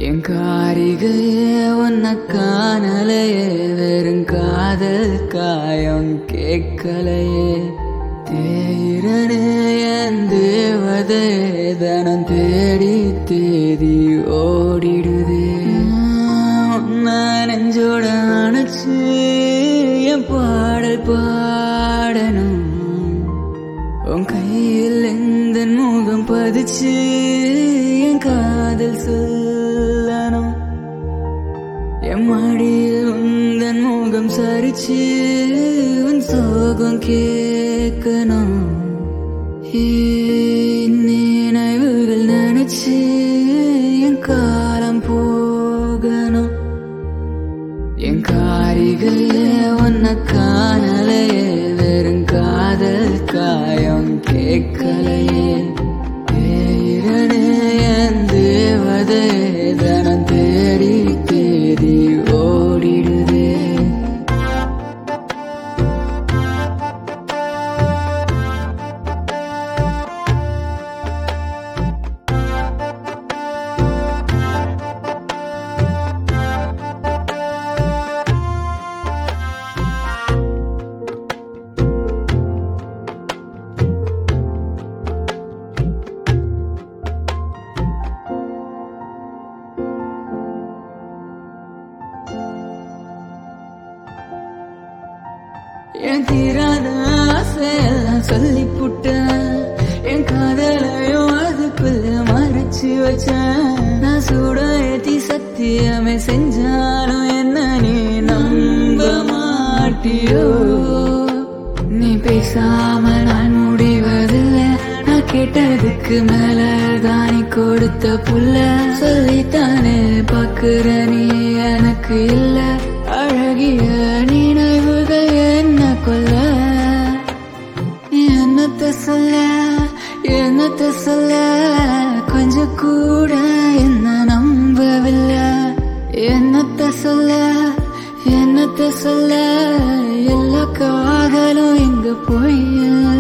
என் காரிகையே உன்னை காணலையே வெறும் காதல் காயம் கேட்கலையே தேயிரனே என் தேவதையே தனம் தேடி தேடி ஓடிடுதே நான் நெஞ்சோட அணைச்சு என் பாடல் பாடணும் உன் கையில் எந்த முகம் பதிச்சு என் காதல் சொல்லணும் என் மடியில் உந்தன் முகம் சரிச்சு உன் சோகம் கேட்கணும் என் நினைவுகள் நினைச்சு என் காலம் போகணும் என் காரிகையே உன்னை காணலையே வெறும் காதல் காயம் கேட்கலையே பேரனே என் தேவதே தனம் தேடி தேடி ஓடிடுதே என் தீராத ஆசையெல்லாம் சொல்லி புட்டேன் என் காதலையும் அதுக்குள்ள மறைச்சு வச்சேன் நான் சூட ஏத்தி சத்தியமே செஞ்சாலும் என்ன நீ நம்ப மாட்டியோ நீ பேசாம நான் முடிவதில்லை நான் கேட்டதுக்கு மேல தானி கொடுத்த புள்ள சொல்லித்தானே பாக்குற நீ எனக்கு இல்ல அழகிய நினைவுகள் என்ன கொல்ல என்னத்த சொல்ல என்னத்த சொல்ல கொஞ்சம் கூட என்ன நம்பவில்லை என்னத்த சொல்ல என்னத்த சொல்ல எல்லா காதலும் எங்க போய்